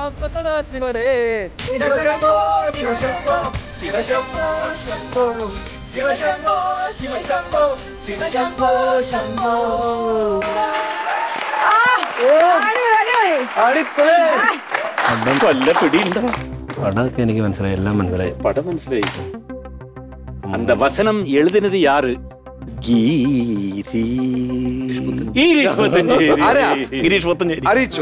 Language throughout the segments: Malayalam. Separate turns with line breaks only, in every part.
കൊല്ല പിടിയുണ്ടോ
പടമൊക്കെ എനിക്ക് മനസ്സിലായി എല്ലാം മനസ്സിലായി
പടം മനസ്സിലായി அந்த வசனம் எழுதினது யாரு ഗീരീഷ് പുത്തഞ്ചേരി.
ആരാ?
ഗിരീഷ് പുത്തഞ്ചേരി
അറിയിച്ചു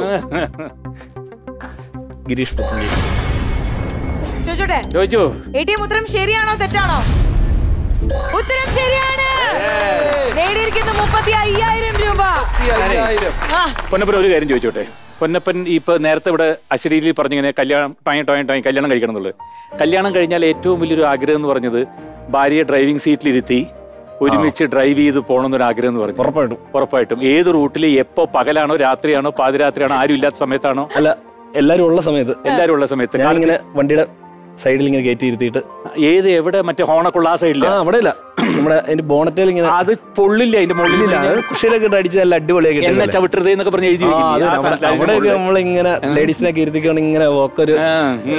ഗിരീഷ് പുത്തഞ്ചേരി
ചോദിച്ചോട്ടെ
ചോദിച്ചു
എ ടി എം ഉത്തരം ശരിയാണോ തെറ്റാണോ ഉത്തരം ശരിയാണ് നേടിയിരിക്കുന്ന മുപ്പത്തി അയ്യായിരം രൂപ
അയ്യായിരം
ആ
പൊന്നപ്പൻ ഒരു കാര്യം ചോദിച്ചോട്ടെ പൊന്നപ്പൻ ഇപ്പൊ നേരത്തെ ഇവിടെ അശരീരിയിൽ പറഞ്ഞിങ്ങനെ കല്യാണം ടോയ് ടോയ് ടോയ് കല്യാണം കഴിക്കണം എന്നുള്ളത് കല്യാണം കഴിഞ്ഞാൽ ഏറ്റവും വലിയൊരു ആഗ്രഹം എന്ന് പറഞ്ഞത് ഭാര്യയെ ഡ്രൈവിംഗ് സീറ്റിലിരുത്തി ഒരുമിച്ച് ഡ്രൈവ് ചെയ്ത് പോകണം എന്നൊരു ആഗ്രഹം എന്ന് പറഞ്ഞു
ഉറപ്പായിട്ടും
ഉറപ്പായിട്ടും ഏത് റൂട്ടിൽ എപ്പോ പകലാണോ രാത്രിയാണോ പാതിരാത്രിയാണോ ആരും ഇല്ലാത്ത സമയത്താണോ
അല്ല എല്ലാരും ഉള്ള സമയത്ത്
എല്ലാരും ഉള്ള സമയത്ത്
ഞാനിങ്ങനെ വണ്ടിയുടെ സൈഡിൽ ഇങ്ങനെ കയറ്റി ഇരുത്തിയിട്ട്
ഏത് എവിടെ മറ്റേ ഹോണൊക്കെ ഉള്ള ആ സൈഡില്ല
ആ അവിടെ ഇല്ല നമ്മുടെ അതിന്റെ ബോണറ്റിൽ ഇങ്ങനെ
അത് പൊള്ളില്ല അതിന്റെ മുകളിൽ
ഇല്ല അത് കുഷിയിലൊക്കെ ഇട്ട് അടിച്ച് നല്ല അടിപൊളിയാക്കി
എന്നെ
ഇട്ടിരുന്നില്ലേ?
ചവിട്ടരുത് എന്നൊക്കെ പറഞ്ഞ് എഴുതി
ആ,
വെക്കില്ലേ?
അത്
ആ
നമ്മുടെ-
സ്ഥലത്ത് അതിന്റെ
അവിടെയൊക്കെ
മുകളിൽ.
നമ്മളിങ്ങനെ ലേഡീസിനൊക്കെ ഇരുത്തിക്കൊണ്ട് ഇങ്ങനെ ഒക്കൊരു
ആ,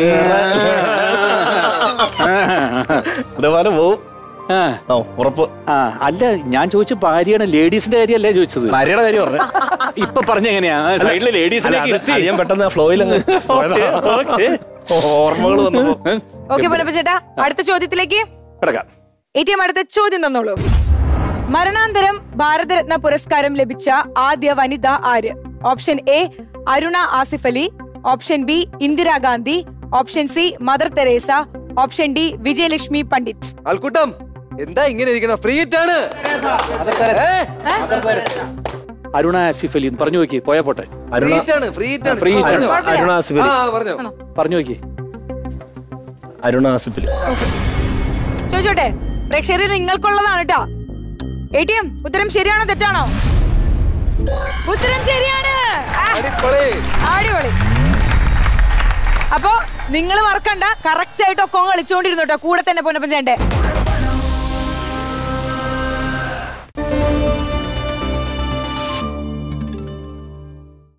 ഇതേപോലെ പോവും
ആ,
ആ ഉറപ്പ്
ആ, അല്ല ഞാൻ ചോദിച്ച ഭാര്യയാണ് ലേഡീസിന്റെ കാര്യമല്ലേ ചോദിച്ചത്
ഭാര്യയുടെ കാര്യം പറഞ്ഞു
ഇപ്പൊ പറഞ്ഞ എങ്ങനെയാ സൈഡിലെ ലേഡീസിനെ
ഞാൻ പെട്ടെന്ന് ഫ്ലോയിൽ അങ്ങ് ഓർമ്മകൾ വന്നപ്പോ
ഓക്കെ പൊന്നപ്പ ചേട്ടാ അടുത്ത ചോദ്യത്തിലേക്ക്
കിടക്കാം
എ ടി എം അടുത്ത ചോദ്യം തന്നോളൂ മരണാന്തരം ഭാരതരത്ന പുരസ്കാരം ലഭിച്ച ആദ്യ വനിത ആര് option A Aruna Asif Ali option B Indira Gandhi option C mother Teresa option D Vijayalakshmi Pandit
ആൾക്കൂട്ടം എന്താ ഇങ്ങനെ ഇരിക്കണം ഫ്രീ ആണ്
അരുണ ആസിഫ് അലി പറഞ്ഞു നോക്കി പോയാ പോട്ടെ
അരുണ
ആണ് ഫ്രീ ആണ്
Free hit ആണ്.
പറഞ്ഞോ.
അരുണ ആസിഫലി
ആ പറഞ്ഞോ
പറഞ്ഞു നോക്കി
അരുണ ആസിഫലി
ചോദിച്ചോട്ടെ പ്രേക്ഷകരെ നിങ്ങൾക്കുള്ളതാണ് കേട്ടോ എ ടി എം ഉത്തരം ശരിയാണോ തെറ്റാണോ ഉത്തരം ശരിയാണ് ആ,
അടിപൊളി
അടിപൊളി അപ്പോ നിങ്ങൾ മറക്കണ്ട കറക്റ്റ് ആയിട്ട് ഒക്കെ കളിച്ചോണ്ടിരുന്നു കേട്ടോ കൂടെ തന്നെ പൊന്നപ്പൻ ചേണ്ടേ